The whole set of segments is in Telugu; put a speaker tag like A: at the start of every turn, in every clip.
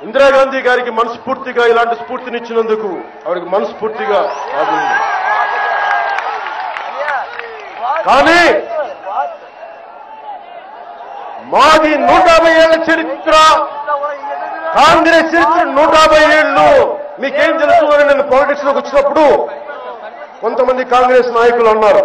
A: ఇందిరాగాంధీ గారికి మనస్ఫూర్తిగా ఇలాంటి స్ఫూర్తినిచ్చినందుకు ఆవిడకి మనస్ఫూర్తిగా ఆభినందనలు. కానీ మాది నూట యాభై ఏళ్ల చరిత్ర కాంగ్రెస్ చరిత్ర నూట యాభై ఏళ్ళు మీకేం తెలుసు అని నేను పాలిటిక్స్ లోకి వచ్చినప్పుడు కొంతమంది కాంగ్రెస్ నాయకులు అన్నారు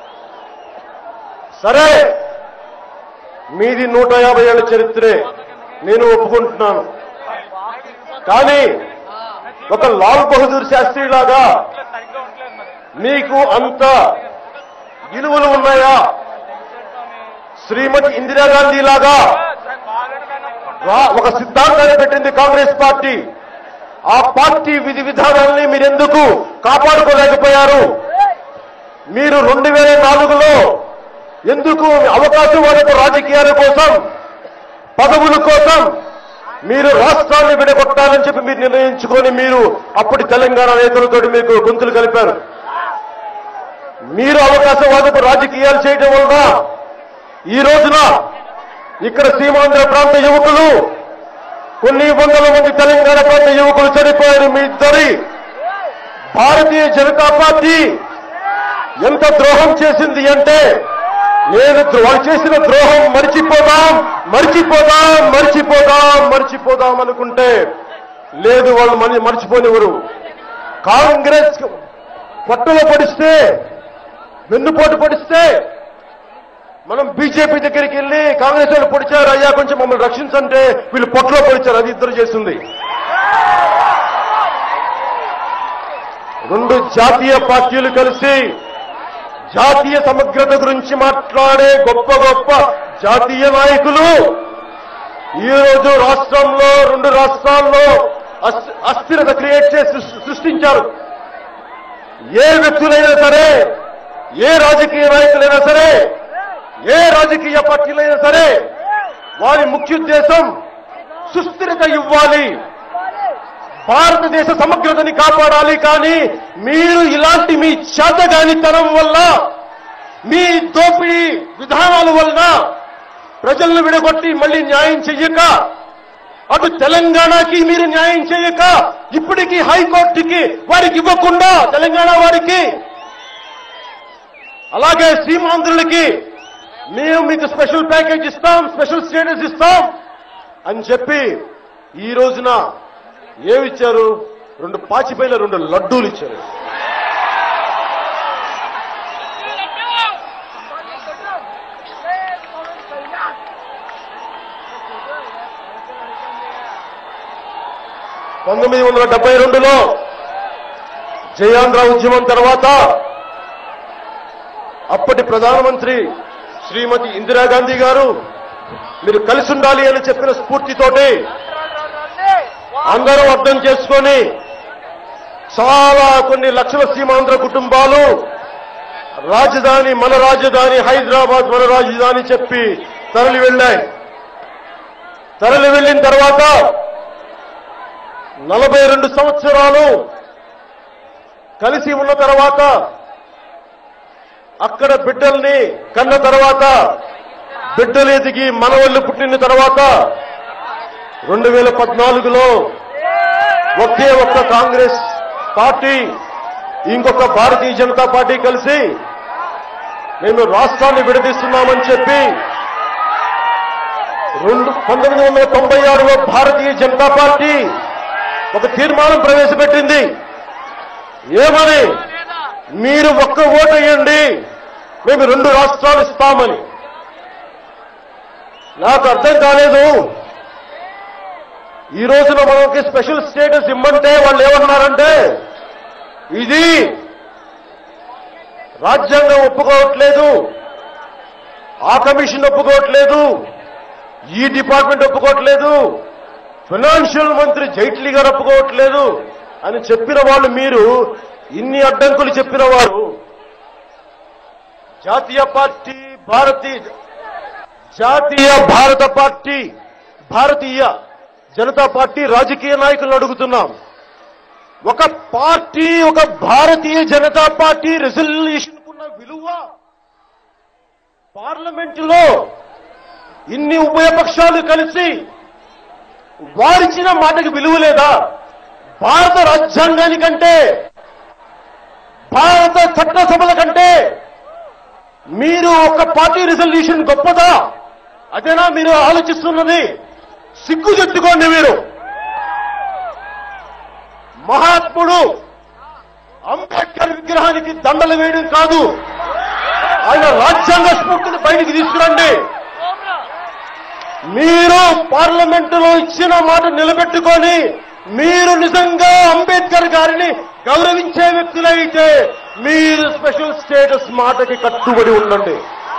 A: సరే మీది నూట యాభై ఏళ్ల చరిత్రే నేను ఒప్పుకుంటున్నాను కానీ ఒక లాల్ బహదూర్ శాస్త్రి లాగా మీకు అంత విలువలు ఉన్నాయా శ్రీమతి ఇందిరాగాంధీ లాగా రా- ఒక సిద్ధాంతాన్ని పెట్టింది కాంగ్రెస్ పార్టీ ఆ పార్టీ విధి విధానాల్ని మీరెందుకు కాపాడుకోలేకపోయారు మీరు రెండు వేల నాలుగులో ఎందుకు అవకాశవాదపు రాజకీయాల కోసం పదవుల కోసం మీరు రాష్ట్రాన్ని విడగొట్టాలని చెప్పి మీరు నిర్ణయించుకొని మీరు అప్పటి తెలంగాణ నేతలతో మీకు గొంతులు కలిపారు మీరు అవకాశవాదపు రాజకీయాలు చేయడం వలన ఈ రోజున ఇక్కడ సీమాంధ్ర ప్రాంత యువకులు కొన్ని వందల మంది తెలంగాణ ప్రాంత యువకులు చనిపోయారు మీ ఇద్దరి భారతీయ జనతా పార్టీ ఎంత ద్రోహం చేసింది అంటే నేను ద్రో- వాళ్ళు చేసిన ద్రోహం మర్చిపోదాం మర్చిపోదాం మర్చిపోదాం మర్చిపోదాం అనుకుంటే లేదు వాళ్ళు మని మర్చిపోనివ్వరు కాంగ్రెస్ పొట్టలో పొడిస్తే వెన్నుపోటు పొడిస్తే మనం బీజేపీ దగ్గరికి వెళ్ళి కాంగ్రెస్ వాళ్ళు పొడిచారు అయ్యా కొంచెం మమ్మల్ని రక్షించంటే వీళ్ళు పొట్టలో పొడిచారు అది ఇద్దరు చేస్తుంది రెండు జాతీయ పార్టీలు కలిసి జాతీయ సమగ్రత గురించి మాట్లాడే గొప్ప గొప్ప జాతీయ నాయకులు ఈ రోజు రాష్ట్రంలో రెండు రాష్ట్రాల్లో అస్థి- అస్థిరత క్రియేట్ చేసి సృ- సృష్టించారు ఏ వ్యక్తులైనా సరే ఏ రాజకీయ నాయకులైనా సరే ఏ రాజకీయ పార్టీలైనా సరే వారి ముఖ్య ఉద్దేశం సుస్థిరత ఇవ్వాలి భారతదేశ సమగ్రతని కాపాడాలి కానీ మీరు ఇలాంటి మీ చేతగానితనం వల్ల మీ దోపిడీ విధానాల వలన ప్రజలను విడగొట్టి మళ్ళీ న్యాయం చెయ్యక అటు తెలంగాణకి మీరు న్యాయం చేయక ఇప్పటికీ హైకోర్టుకి వారికి ఇవ్వకుండా తెలంగాణ వారికి అలాగే సీమాంధ్రులకి మేము మీకు స్పెషల్ ప్యాకేజ్ ఇస్తాం స్పెషల్ స్టేటస్ ఇస్తాం అని చెప్పి ఈ రోజున ఏమిచ్చారు రెండు పాచిపోయిన రెండు లడ్డూలు ఇచ్చారు పంతొమ్మిది వందల డెబ్బై రెండులో జయాంధ్ర ఉద్యమం తర్వాత అప్పటి ప్రధానమంత్రి శ్రీమతి ఇందిరాగాంధీ గారు మీరు కలిసి ఉండాలి అని చెప్పిన స్ఫూర్తితోటి అందరూ అర్థం చేసుకొని చాలా కొన్ని లక్షల సీమాంధ్ర కుటుంబాలు రాజధాని మన రాజధాని హైదరాబాద్ మన రాజధాని చెప్పి తరలి వెళ్ళాయి తరలి వెళ్ళిన తర్వాత నలభై రెండు సంవత్సరాలు కలిసి ఉన్న తర్వాత అక్కడ బిడ్డల్ని కన్న తర్వాత బిడ్డలు ఎదిగి మనవళ్ళు పుట్టిన తర్వాత రెండు వేల పద్నాలుగులో ఒకే ఒక్క కాంగ్రెస్ పార్టీ ఇంకొక భారతీయ జనతా పార్టీ కలిసి మేము రాష్ట్రాన్ని విడదీస్తున్నామని చెప్పి రెండు పంతొమ్మిది వందల తొంభై ఆరులో భారతీయ జనతా పార్టీ ఒక తీర్మానం ప్రవేశపెట్టింది ఏమని మీరు ఒక్క ఓటు వేయండి మేము రెండు రాష్ట్రాలు ఇస్తామని నాకు అర్థం కాలేదు ఈ రోజున మనకి స్పెషల్ స్టేటస్ ఇమ్మంటే వాళ్ళు ఏమన్నారంటే ఇది రాజ్యాంగం ఒప్పుకోవట్లేదు ఆ కమిషన్ ఒప్పుకోవట్లేదు ఈ డిపార్ట్మెంట్ ఒప్పుకోవట్లేదు ఫైనాన్షియల్ మంత్రి జైట్లీ గారు ఒప్పుకోవట్లేదు అని చెప్పిన వాళ్ళు మీరు ఇన్ని అడ్డంకులు చెప్పిన వారు జాతీయ పార్టీ భారతీయ జాతీయ భారత పార్టీ భారతీయ జనతా పార్టీ రాజకీయ నాయకులను అడుగుతున్నాం ఒక పార్టీ ఒక భారతీయ జనతా పార్టీ రెజల్యూషన్ కున్న విలువ పార్లమెంటులో ఇన్ని ఉభయ పక్షాలు కలిసి వారిచ్చిన మాటకి విలువ లేదా భారత రాజ్యాంగానికంటే భారత చట్టసభల కంటే మీరు ఒక పార్టీ రిజల్యూషన్ గొప్పదా అదేనా మీరు ఆలోచిస్తున్నది సిగ్గు చెట్టుకోండి మీరు మహాత్ముడు అంబేద్కర్ విగ్రహానికి దండలు వేయడం కాదు ఆయన రాజ్యాంగ స్ఫూర్తిని బయటికి తీసుకురండి మీరు పార్లమెంటులో ఇచ్చిన మాట నిలబెట్టుకొని మీరు నిజంగా అంబేద్కర్ గారిని గౌరవించే వ్యక్తులైతే మీరు స్పెషల్ స్టేటస్ మాటకి కట్టుబడి ఉండండి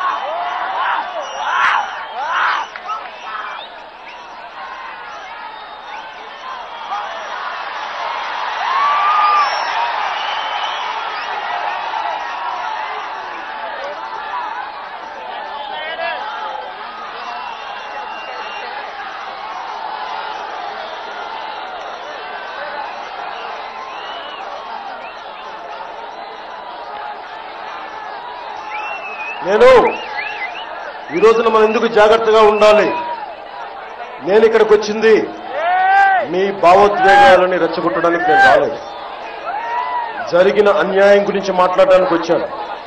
A: నేను ఈ రోజున మనం ఎందుకు జాగ్రత్తగా ఉండాలి నేను ఇక్కడికి వచ్చింది మీ భావోద్వేగాలని రెచ్చగొట్టడానికి నేను రాలేదు జరిగిన అన్యాయం గురించి మాట్లాడడానికి వచ్చాను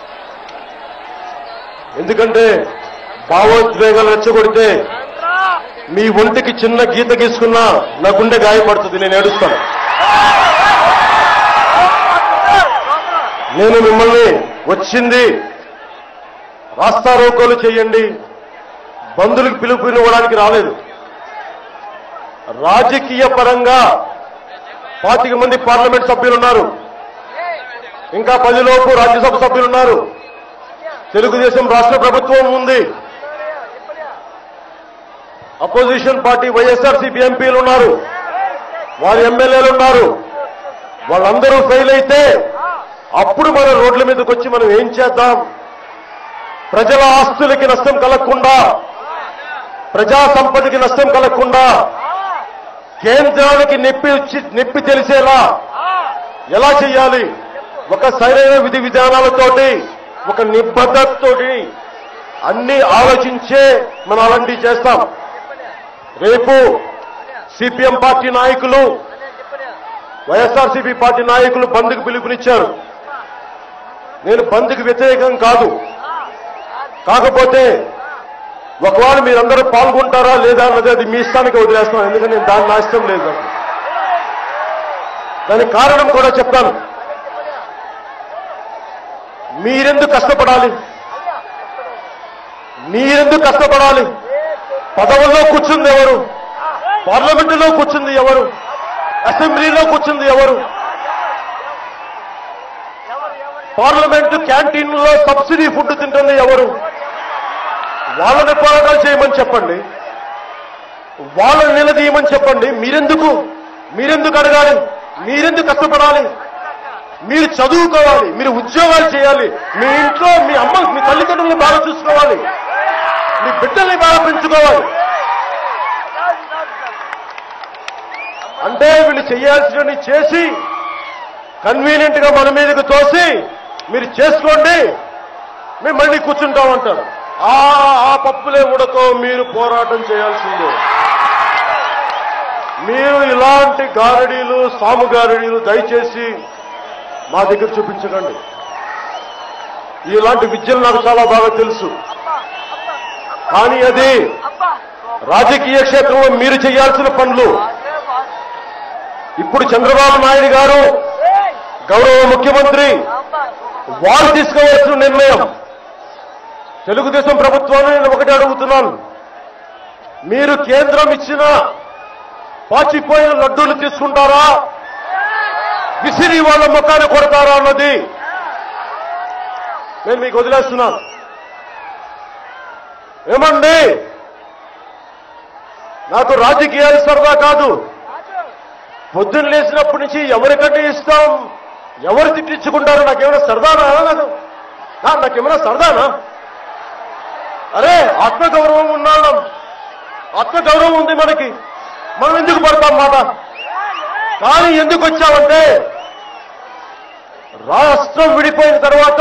A: ఎందుకంటే భావోద్వేగాలు రెచ్చగొడితే మీ ఒంటికి చిన్న గీత గీసుకున్నా నా గుండె గాయపడుతుంది నేను ఏడుస్తాను నేను మిమ్మల్ని వచ్చింది రాస్తారోకోలు చేయండి బంధులకు పిలుపునివ్వడానికి రాలేదు రాజకీయ పరంగా పాతిక మంది పార్లమెంట్ సభ్యులున్నారు ఇంకా పదిలోపు రాజ్యసభ సభ్యులున్నారు తెలుగుదేశం రాష్ట్ర ప్రభుత్వం ఉంది అపోజిషన్ పార్టీ వైఎస్ఆర్సీపీ ఎంపీలు ఉన్నారు వారి ఎమ్మెల్యేలు ఉన్నారు వాళ్ళందరూ ఫెయిల్ అయితే అప్పుడు మన రోడ్ల మీదకి వచ్చి మనం ఏం చేద్దాం ప్రజల ఆస్తులకి నష్టం కలగకుండా ప్రజా సంపదకి నష్టం కలగకుండా కేంద్రానికి నొప్పి వచ్చి నొప్పి తెలిసేలా ఎలా చేయాలి ఒక సరైన విధి విధానాలతోటి ఒక నిబద్ధతతోటి అన్ని ఆలోచించే మనం అలాంటివి చేస్తాం రేపు సిపిఎం పార్టీ నాయకులు వైఎస్ఆర్సీపీ పార్టీ నాయకులు బంద్కు పిలుపునిచ్చారు నేను బంద్కు వ్యతిరేకం కాదు కాకపోతే ఒకవేళ మీరందరూ పాల్గొంటారా లేదా అన్నది అది మీ ఇష్టానికి వదిలేస్తాం ఎందుకంటే నేను దాని నా ఇష్టం లేదు నాకు. దానికి కారణం కూడా చెప్తాను మీరెందుకు కష్టపడాలి మీరెందుకు కష్టపడాలి పదవుల్లో కూర్చుంది ఎవరు పార్లమెంటులో కూర్చుంది ఎవరు అసెంబ్లీలో కూర్చుంది ఎవరు పార్లమెంటు క్యాంటీన్లో సబ్సిడీ ఫుడ్ తింటుంది ఎవరు వాళ్ళని పోరాటాలు చేయమని చెప్పండి వాళ్ళని నిలదీయమని చెప్పండి మీరెందుకు మీరెందుకు అడగాలి మీరెందుకు కష్టపడాలి మీరు చదువుకోవాలి మీరు ఉద్యోగాలు చేయాలి మీ ఇంట్లో మీ అమ్మ మీ తల్లిదండ్రులను బాగా చూసుకోవాలి మీ బిడ్డల్ని బాగా పెంచుకోవాలి అంటే వీళ్ళు చేయాల్సినవి చేసి కన్వీనియంట్ గా మన మీదకి తోసి మీరు చేసుకోండి మేము మళ్ళీ కూర్చుంటామంటారు ఆ ఆ పప్పులే ఉడకో మీరు పోరాటం చేయాల్సిందే మీరు ఇలాంటి గారడీలు సాము గారడీలు దయచేసి మా దగ్గర చూపించకండి ఇలాంటి విద్యలు నాకు చాలా బాగా తెలుసు కానీ అది రాజకీయ క్షేత్రంలో మీరు చేయాల్సిన పనులు ఇప్పుడు చంద్రబాబు నాయుడు గారు గౌరవ ముఖ్యమంత్రి వారు తీసుకోవాల్సిన నిర్ణయం తెలుగుదేశం ప్రభుత్వాన్ని నేను ఒకటి అడుగుతున్నాను మీరు కేంద్రం ఇచ్చిన పాచిపోయిన లడ్డూలు తీసుకుంటారా విసిరి వాళ్ళ ముఖాన్ని కొడతారా అన్నది నేను మీకు వదిలేస్తున్నాను ఏమండి నాకు రాజకీయాలు సరదా కాదు పొద్దున్న లేచినప్పటి నుంచి ఎవరికంటే ఇస్తాం ఎవరు తిట్టించుకుంటారు నాకేమైనా సరదానా నాకు నా- నాకేమైనా సరదానా అరే ఆత్మగౌరవం ఉన్నాం ఆత్మగౌరవం ఉంది మనకి మనం ఎందుకు పడతాం మాట కానీ ఎందుకు వచ్చామంటే రాష్ట్రం విడిపోయిన తర్వాత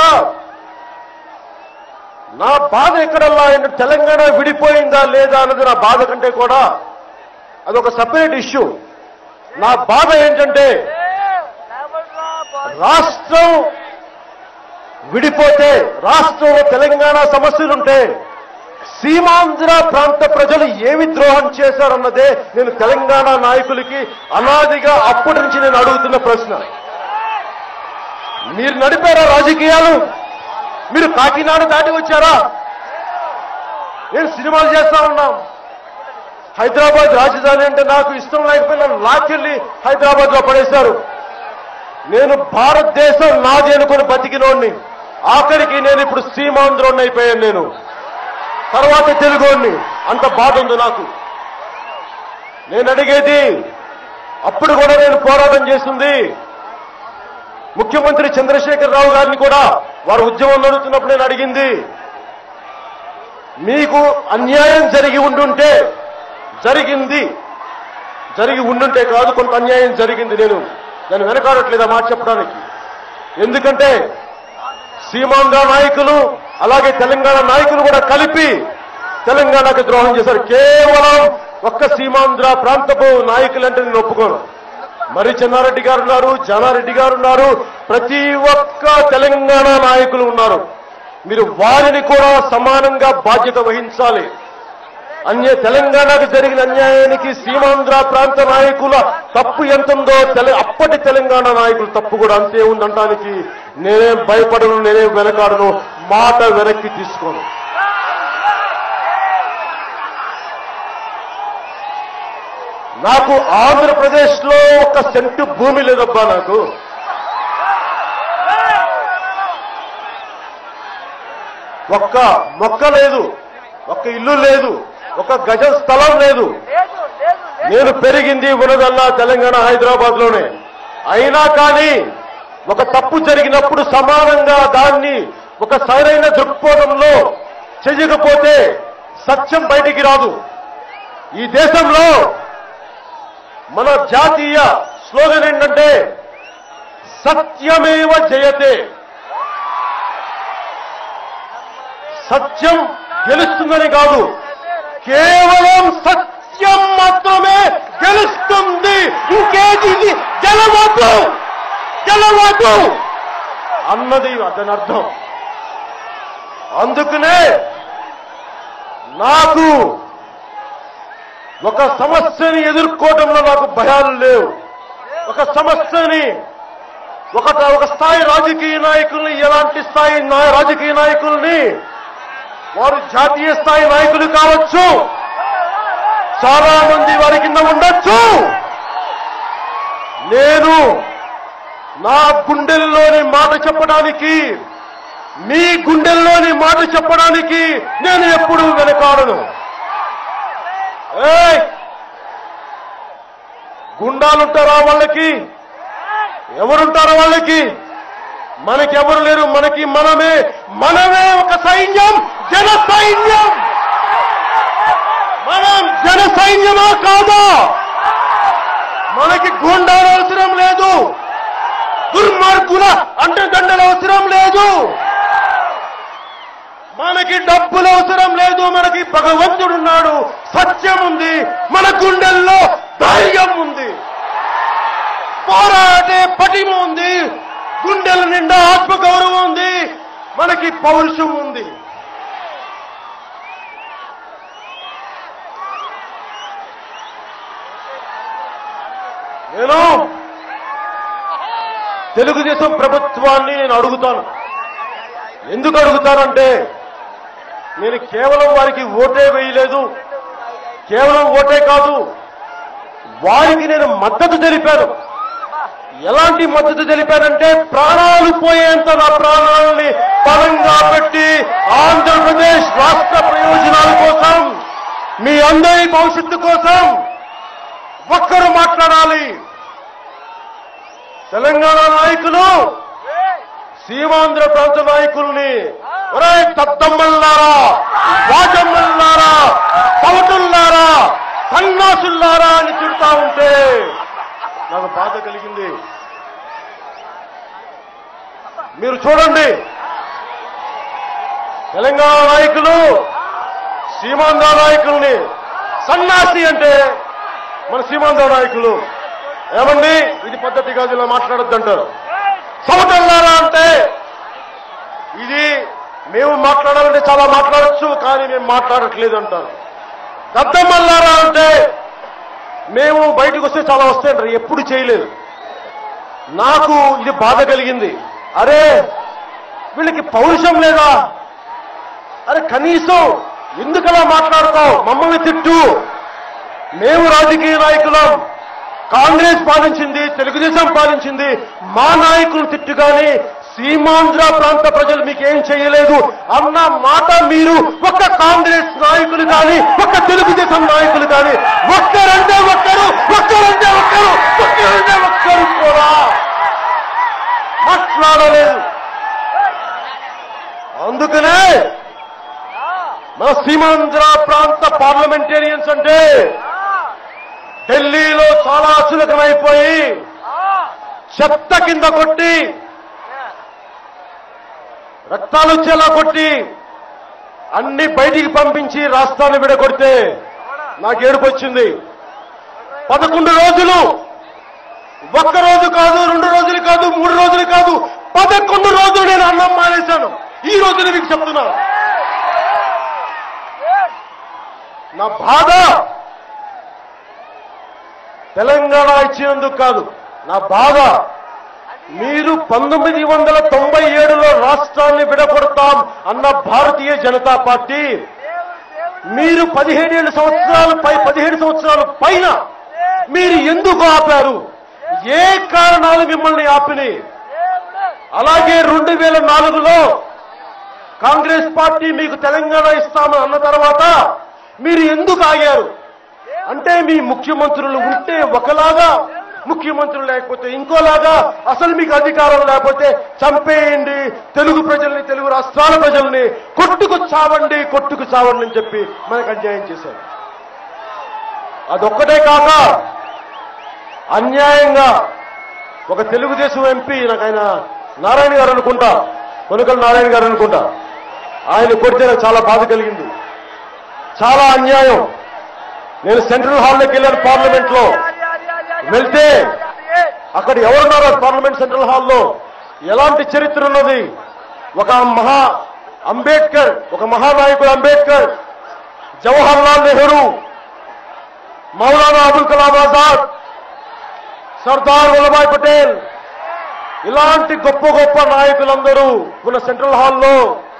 A: నా బాధ ఎక్కడల్లా అయిన తెలంగాణ విడిపోయిందా లేదా అన్నది నా బాధ కంటే కూడా అదొక సపరేట్ ఇష్యూ నా బాధ ఏంటంటే రాష్ట్రం విడిపోతే రాష్ట్రంలో తెలంగాణ సమస్యలుంటే సీమాంధ్ర ప్రాంత ప్రజలు ఏమి ద్రోహం చేశారన్నదే నేను తెలంగాణ నాయకులకి అనాదిగా అప్పటి నుంచి నేను అడుగుతున్న ప్రశ్న మీరు నడిపారా రాజకీయాలు మీరు కాకినాడ దాటి వచ్చారా నేను సినిమాలు చేస్తా ఉన్నాం హైదరాబాద్ రాజధాని అంటే నాకు ఇష్టం లేకపోయినా లాక్కెళ్ళి హైదరాబాద్ లో పడేశారు నేను భారతదేశం నాది అనుకుని బతికినోడిని ఆఖరికి నేను ఇప్పుడు సీమాంధ్రోడిని అయిపోయాను నేను తర్వాత తెలుగోడిని అంత బాధ ఉంది నాకు నేను అడిగేది అప్పుడు కూడా నేను పోరాటం చేసింది ముఖ్యమంత్రి చంద్రశేఖర్ రావు గారిని కూడా వారు ఉద్యమం నడుస్తున్నప్పుడు నేను అడిగింది మీకు అన్యాయం జరిగి ఉండుంటే జరిగింది జరిగి ఉండుంటే కాదు కొంత అన్యాయం జరిగింది నేను నేను వెనకాడట్లేదు ఆ మాట చెప్పడానికి ఎందుకంటే సీమాంధ్ర నాయకులు అలాగే తెలంగాణ నాయకులు కూడా కలిపి తెలంగాణకు ద్రోహం చేశారు కేవలం ఒక్క సీమాంధ్ర ప్రాంతపు నాయకులంటే నేను ఒప్పుకోను మరి చెన్నారెడ్డి గారు ఉన్నారు జానారెడ్డి గారు ఉన్నారు ప్రతి ఒక్క తెలంగాణ నాయకులు ఉన్నారు మీరు వారిని కూడా సమానంగా బాధ్యత వహించాలి అన్య తెలంగాణకు జరిగిన అన్యాయానికి సీమాంధ్ర ప్రాంత నాయకుల తప్పు ఎంతుందో తెల అప్పటి తెలంగాణ నాయకుల తప్పు కూడా అంతే ఉందంటానికి నేనేం భయపడను నేనేం వెనకాడను మాట వెనక్కి తీసుకోను నాకు ఆంధ్రప్రదేశ్ లో ఒక సెంటు భూమి లేదబ్బా నాకు ఒక్క మొక్క లేదు ఒక్క ఇల్లు లేదు ఒక గజ స్థలం లేదు నేను పెరిగింది ఉన్నదల్లా తెలంగాణ హైదరాబాద్ లోనే అయినా కానీ ఒక తప్పు జరిగినప్పుడు సమానంగా దాన్ని ఒక సరైన దృక్పథంలో చెయ్యకపోతే సత్యం బయటికి రాదు ఈ దేశంలో మన జాతీయ స్లోగన్ ఏంటంటే సత్యమేవ జయతే సత్యం గెలుస్తుందని కాదు కేవలం సత్యం మాత్రమే గెలుస్తుంది ఇంకేది ఇది గెలవద్దు గెలవద్దు అన్నది అతని అర్థం అందుకనే నాకు ఒక సమస్యని ఎదుర్కోవడంలో నాకు భయాలు లేవు ఒక సమస్యని ఒక ఒక స్థాయి రాజకీయ నాయకుల్ని ఎలాంటి స్థాయి నా- రాజకీయ నాయకుల్ని వారు జాతీయ స్థాయి నాయకులు కావచ్చు చాలా మంది వారి కింద ఉండొచ్చు నేను నా గుండెల్లోని మాట చెప్పడానికి మీ గుండెల్లోని మాట చెప్పడానికి నేను ఎప్పుడూ వెనకాడను ఏయ్! గుండాలుంటారా వాళ్ళకి ఎవరుంటారా వాళ్ళకి మనకెవరు లేరు మనకి మనమే మనమే ఒక సైన్యం జన సైన్యం మనం జన సైన్యమా కాదా మనకి గుండాలు అవసరం లేదు దుర్మార్గుల అంటదండలు అవసరం లేదు మనకి డబ్బులు అవసరం లేదు మనకి భగవంతుడున్నాడు సత్యం ఉంది మన గుండెల్లో ధైర్యం ఉంది పోరాటే పటిమ ఉంది గుండెల నిండా ఆత్మగౌరవం ఉంది మనకి పౌరుషం ఉంది నేను తెలుగుదేశం ప్రభుత్వాన్ని నేను అడుగుతాను ఎందుకు అడుగుతానంటే నేను కేవలం వారికి ఓటే వేయలేదు కేవలం ఓటే కాదు వారికి నేను మద్దతు తెలిపాను ఎలాంటి మద్దతు తెలిపానంటే ప్రాణాలు పోయేంత నా ప్రాణాలని బలంగా పెట్టి ఆంధ్రప్రదేశ్ రాష్ట్ర ప్రయోజనాల కోసం మీ అందరి భవిష్యత్తు కోసం ఒక్కరు మాట్లాడాలి తెలంగాణ నాయకులు సీమాంధ్ర ప్రాంత నాయకుల్ని ఒరే తద్దమ్మల్లారా వాజమ్మల్లారా పవటుల్లారా సన్నాసుల్లారా అని తిడతా ఉంటే నాకు బాధ కలిగింది మీరు చూడండి తెలంగాణ నాయకులు సీమాంధ్ర నాయకుల్ని సన్నాసి అంటే మన సీమాంధ్ర నాయకులు ఏమండి ఇది పద్ధతి కాదు ఇలా మాట్లాడొద్దు అంటారు సమతల్లారా అంటే ఇది మేము మాట్లాడాలంటే చాలా మాట్లాడొచ్చు కానీ మేము మాట్లాడట్లేదు అంటారు దద్దమల్లారా అంటే మేము బయటకు వస్తే చాలా వస్తాయంటారు ఎప్పుడు చేయలేదు నాకు ఇది బాధ కలిగింది అరే వీళ్ళకి పౌరుషం లేదా అరే కనీసం ఎందుకలా మాట్లాడతావు మమ్మల్ని తిట్టు మేము రాజకీయ నాయకులం కాంగ్రెస్ పాలించింది తెలుగుదేశం పాలించింది మా నాయకులు తిట్టు కానీ సీమాంధ్ర ప్రాంత ప్రజలు మీకేం చేయలేదు అన్న మాట మీరు ఒక్క కాంగ్రెస్ నాయకులు కానీ ఒక్క తెలుగుదేశం నాయకులు కానీ ఒక్కరంటే ఒక్కరు ఒక్కరంటే ఒక్కరు ఒక్కరంటే ఒక్కరు కూడా మాట్లాడలేదు అందుకనే మన సీమాంధ్ర ప్రాంత పార్లమెంటేరియన్స్ అంటే ఢిల్లీలో చాలా చులకనైపోయి చెత్త కింద కొట్టి రక్తాలు వచ్చేలా కొట్టి అన్ని బయటికి పంపించి రాష్ట్రాన్ని విడగొడితే నాకు ఏడుపు వచ్చింది పదకొండు రోజులు ఒక్క రోజు కాదు రెండు రోజులు కాదు మూడు రోజులు కాదు పదకొండు రోజులు నేను అన్నం మానేశాను ఈ రోజున మీకు చెప్తున్నాను నా బాధ తెలంగాణ ఇచ్చినందుకు కాదు నా బాధ మీరు పంతొమ్మిది వందల తొంభై ఏడులో రాష్ట్రాన్ని విడగొడతాం అన్న భారతీయ జనతా పార్టీ మీరు పదిహేడేళ్ళు సంవత్సరాల పై పదిహేడు సంవత్సరాల పైన మీరు ఎందుకు ఆపారు ఏ కారణాలు మిమ్మల్ని ఆపినాయి అలాగే రెండు వేల నాలుగులో కాంగ్రెస్ పార్టీ మీకు తెలంగాణ ఇస్తామని అన్న తర్వాత మీరు ఎందుకు ఆగారు అంటే మీ ముఖ్యమంత్రులు ఉంటే ఒకలాగా ముఖ్యమంత్రులు లేకపోతే ఇంకోలాగా అసలు మీకు అధికారం లేకపోతే చంపేయండి తెలుగు ప్రజల్ని తెలుగు రాష్ట్రాల ప్రజల్ని కొట్టుకు చావండి కొట్టుకు చావండి అని చెప్పి మనకు అన్యాయం చేశారు అదొక్కటే కాక అన్యాయంగా ఒక తెలుగుదేశం ఎంపీ నాకు ఆయన నారాయణ గారు అనుకుంటా కొనుకల నారాయణ గారు అనుకుంటా ఆయన కొడితే నాకు చాలా బాధ కలిగింది చాలా అన్యాయం నేను సెంట్రల్ హాల్లోకి వెళ్ళాను పార్లమెంట్ లో వెళ్తే అక్కడ ఎవరున్నారు పార్లమెంట్ సెంట్రల్ హాల్లో ఎలాంటి చరిత్ర ఉన్నది ఒక మహా అంబేద్కర్ ఒక మహానాయకుడు అంబేద్కర్ జవహర్ లాల్ నెహ్రూ మౌలానా అబుల్ కలాం ఆజాద్ సర్దార్ వల్లభాయ్ పటేల్ ఇలాంటి గొప్ప గొప్ప నాయకులందరూ ఉన్న సెంట్రల్ హాల్లో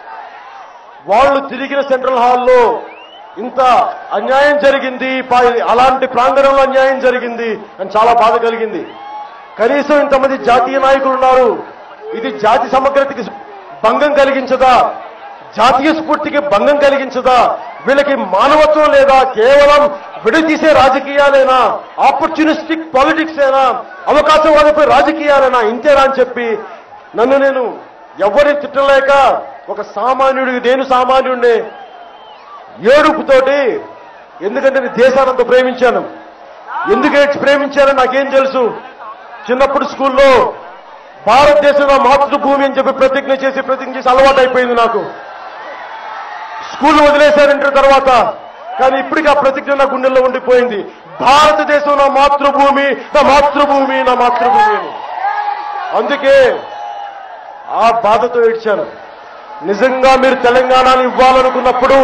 A: వాళ్ళు తిరిగిన సెంట్రల్ హాల్లో ఇంత అన్యాయం జరిగింది పా- అలాంటి ప్రాంగణంలో అన్యాయం జరిగింది అని చాలా బాధ కలిగింది కనీసం ఇంతమంది జాతీయ నాయకులు ఉన్నారు ఇది జాతి సమగ్రతకి భంగం కలిగించదా జాతీయ స్ఫూర్తికి భంగం కలిగించదా వీళ్ళకి మానవత్వం లేదా కేవలం విడదీసే రాజకీయాలేనా ఆపర్చునిస్టిక్ పాలిటిక్స్ ఏనా అవకాశవాదపై రాజకీయాలేనా ఇంతేనా అని చెప్పి నన్ను నేను ఎవరిని తిట్టలేక ఒక సామాన్యుడికి నేను సామాన్యుడిని ఏడుపుతోటి ఎందుకంటే నేను దేశానంత ప్రేమించాను ఎందుకు ప్రేమించానో నాకేం తెలుసు చిన్నప్పుడు స్కూల్లో భారతదేశం నా మాతృభూమి అని చెప్పి ప్రతిజ్ఞ చేసి ప్రతిజ్ఞ చేసి అలవాటు అయిపోయింది నాకు స్కూల్ వదిలేశాను ఇంటర్ తర్వాత కానీ ఇప్పటికీ ఆ ప్రతిజ్ఞ నా గుండెల్లో ఉండిపోయింది భారతదేశం నా మాతృభూమి నా మాతృభూమి నా మాతృభూమి అని అందుకే ఆ బాధతో ఏడ్చాను నిజంగా మీరు తెలంగాణని ఇవ్వాలనుకున్నప్పుడు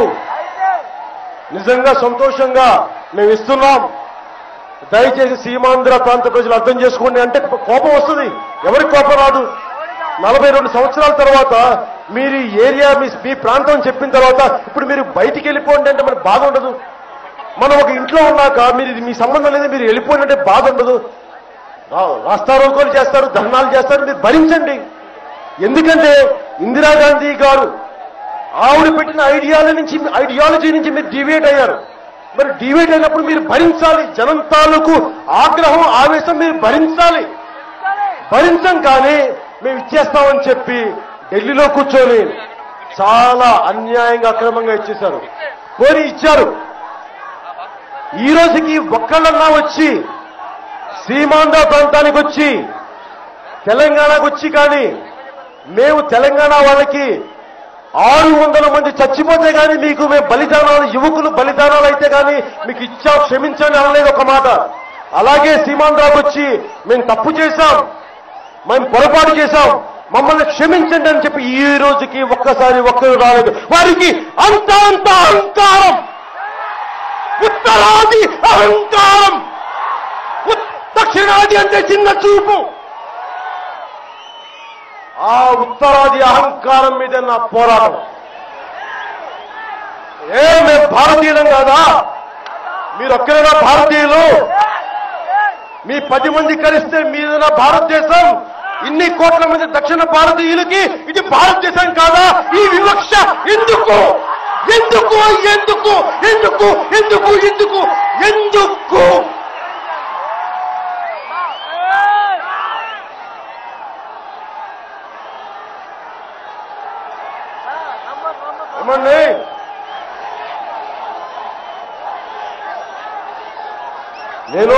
A: నిజంగా సంతోషంగా మేము ఇస్తున్నాం దయచేసి సీమాంధ్ర ప్రాంత ప్రజలు అర్థం చేసుకోండి అంటే కోపం వస్తుంది ఎవరికి కోపం రాదు నలభై రెండు సంవత్సరాల తర్వాత మీరు ఈ ఏరియా మీ మీ ప్రాంతం చెప్పిన తర్వాత ఇప్పుడు మీరు బయటికి వెళ్ళిపోండి అంటే మనకు బాధ ఉండదు మనం ఒక ఇంట్లో ఉన్నాక మీరు ఇది మీ సంబంధం లేదు మీరు వెళ్ళిపోండి అంటే బాధ ఉండదు రా- రాస్తారోకోలు చేస్తారు ధర్నాలు చేస్తారు మీరు భరించండి ఎందుకంటే ఇందిరాగాంధీ గారు ఆవిడ పెట్టిన ఐడియాల నుంచి ఐడియాలజీ నుంచి మీరు డివేట్ అయ్యారు మరి డివేట్ అయినప్పుడు మీరు భరించాలి జనం తాలూకు ఆగ్రహం ఆవేశం మీరు భరించాలి భరించం కానీ మేము ఇచ్చేస్తామని చెప్పి ఢిల్లీలో కూర్చొని చాలా అన్యాయంగా అక్రమంగా ఇచ్చేశారు పోనీ ఇచ్చారు ఈ రోజుకి ఒక్కళ్ళన్నా వచ్చి సీమాంధ్ర ప్రాంతానికి వచ్చి తెలంగాణకు వచ్చి కానీ మేము తెలంగాణ వాళ్ళకి ఆరు వందల మంది చచ్చిపోతే కానీ మీకు మేము బలిదానాలు యువకులు బలిదానాలు అయితే కానీ మీకు ఇచ్చా క్షమించండి అనలేదు ఒక మాట అలాగే సీమాంధ్రాకు వచ్చి మేము తప్పు చేశాం మేము పొరపాటు చేశాం మమ్మల్ని క్షమించండి అని చెప్పి ఈ రోజుకి ఒక్కసారి ఒక్కరు రాలేదు వారికి అంత అంత అహంకారం ఉత్తరాది అహంకారం ఉత్- దక్షిణాది అంటే చిన్న చూపు ఆ ఉత్తరాది అహంకారం మీద నా పోరాటం ఏ మేము భారతీయులం కాదా మీరు ఒక్కరైనా భారతీయులు మీ పది మంది కలిస్తే మీదన భారతదేశం ఇన్ని కోట్ల మంది దక్షిణ భారతీయులకి ఇది భారతదేశం కాదా ఈ వివక్ష ఎందుకు ఎందుకు ఎందుకు ఎందుకు ఎందుకు ఎందుకు ఎందుకు ఏమండి నేను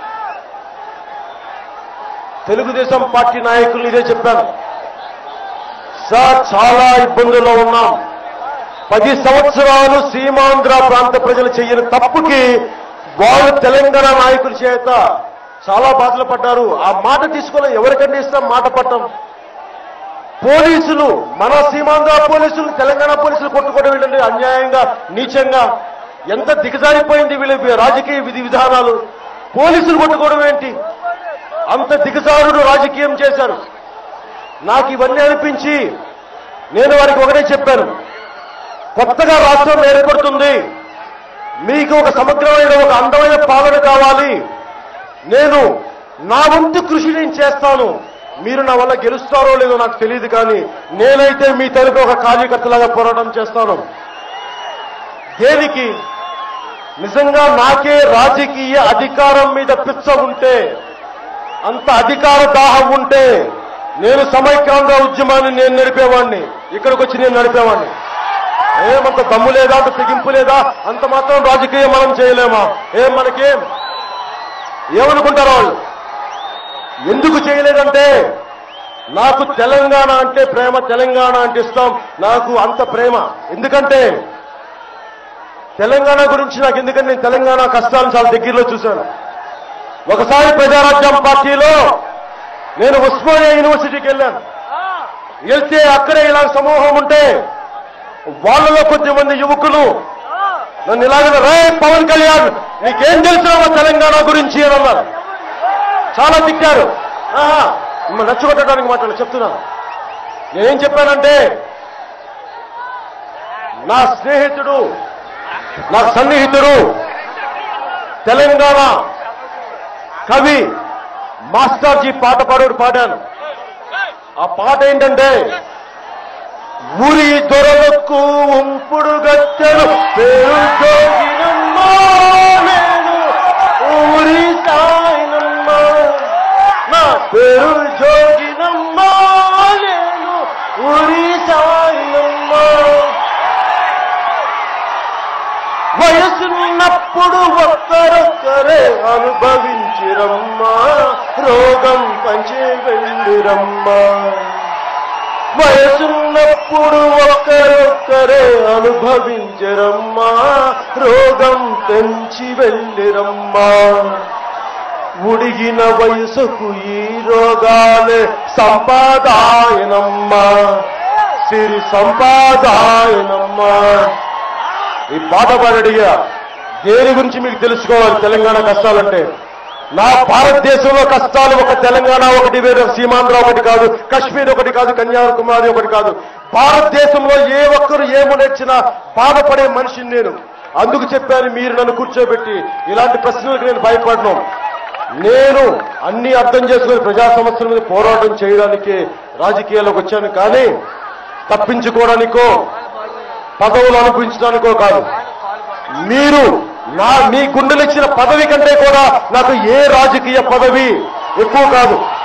A: తెలుగుదేశం పార్టీ నాయకులు ఇదే చెప్పాను సార్ చాలా ఇబ్బందుల్లో ఉన్నాం పది సంవత్సరాలు సీమాంధ్ర ప్రాంత ప్రజలు చెయ్యని తప్పుకి వాళ్ళు తెలంగాణ నాయకుల చేత చాలా బాధలు పడ్డారు ఆ మాట తీసుకుని ఎవరికంటే ఇస్తాం మాట పట్టం పోలీసులు మన సీమాంధ్ర పోలీసులు తెలంగాణ పోలీసులు కొట్టుకోవడం ఏంటంటే అన్యాయంగా నీచంగా ఎంత దిగజారిపోయింది వీళ్ళ రాజకీయ విధి విధానాలు పోలీసులు కొట్టుకోవడం ఏంటి అంత దిగజారుడు రాజకీయం చేశారు నాకు ఇవన్నీ అనిపించి నేను వారికి ఒకటే చెప్పాను కొత్తగా రాష్ట్రం ఏర్పడుతుంది మీకు ఒక సమగ్రమైన ఒక అందమైన పాలన కావాలి నేను నా వంతు కృషి నేను చేస్తాను మీరు నా వల్ల గెలుస్తారో లేదో నాకు తెలియదు కానీ నేనైతే మీ తరపు ఒక కార్యకర్తలాగా పోరాటం చేస్తాను దేనికి నిజంగా నాకే రాజకీయ అధికారం మీద పిచ్చ ఉంటే అంత అధికార దాహం ఉంటే నేను సమైక్యాంధ్ర ఉద్యమాన్ని నేను నడిపేవాడిని ఇక్కడికి వచ్చి నేను నడిపేవాడిని ఏమంత దమ్ము లేదా అంత తెగింపు లేదా అంత మాత్రం రాజకీయం మనం చేయలేమా ఏం మనకేం ఏమనుకుంటారు వాళ్ళు ఎందుకు చేయలేదంటే నాకు తెలంగాణ అంటే ప్రేమ తెలంగాణ అంటే ఇష్టం నాకు అంత ప్రేమ ఎందుకంటే తెలంగాణ గురించి నాకు ఎందుకంటే నేను తెలంగాణ కష్టాలను చాలా దగ్గరలో చూశాను ఒకసారి ప్రజారాజ్యం పార్టీలో నేను ఉస్మానియా యూనివర్సిటీకి వెళ్ళాను వెళ్తే అక్కడే ఇలా సమూహం ఉంటే వాళ్ళలో కొద్దిమంది యువకులు నన్ను ఇలాగ రే పవన్ కళ్యాణ్ నీకేం తెలుసు తెలంగాణ గురించి అని అన్నారు చాలా తిట్టారు ఆహా, మిమ్మల్ని రెచ్చగొట్టడానికి మాట్లాడు చెప్తున్నాను నేనేం చెప్పానంటే నా స్నేహితుడు నా సన్నిహితుడు తెలంగాణ కవి మాస్టర్జీ పాట పాడు పాడాను ఆ పాట ఏంటంటే ఊరి దొరలకు ఉంపుడు గట్టెలు పేరు జోగినమ్మా నేను ఊరి సాయినమ్మా నా పేరు జోగినమ్మా నేను ఊరి సాయినమ్మా వయసున్నప్పుడు ఒక్కరొక్కరే అనుభవించిరమ్మా రోగం పంచే వెళ్ళిరమ్మా వయసున్నప్పుడు ఒక్కరొక్కరే అనుభవించరమ్మా రోగం తెంచి వెళ్ళిరమ్మా ఉడిగిన వయసుకు ఈ రోగాలే సంపాదాయనమ్మా సిరి సంపాదాయనమ్మా ఈ పాట పాడడిగా దేని గురించి మీకు తెలుసుకోవాలి తెలంగాణ కష్టాలంటే నా భారతదేశంలో కష్టాలు ఒక తెలంగాణ ఒకటి వేరే సీమాంధ్ర ఒకటి కాదు కశ్మీర్ ఒకటి కాదు కన్యాకుమారి ఒకటి కాదు భారతదేశంలో ఏ ఒక్కరు ఏమి నేర్చినా బాధపడే మనిషిని నేను అందుకు చెప్పాను మీరు నన్ను కూర్చోబెట్టి ఇలాంటి ప్రశ్నలకు నేను భయపడను నేను అన్ని అర్థం చేసుకుని ప్రజా సమస్యల మీద పోరాటం చేయడానికి రాజకీయాల్లోకి వచ్చాను కానీ తప్పించుకోవడానికో పదవులు అనుభవించడానికో కాదు మీరు నా మీ గుండెలు ఇచ్చిన పదవి కంటే కూడా నాకు ఏ రాజకీయ పదవి ఎక్కువ కాదు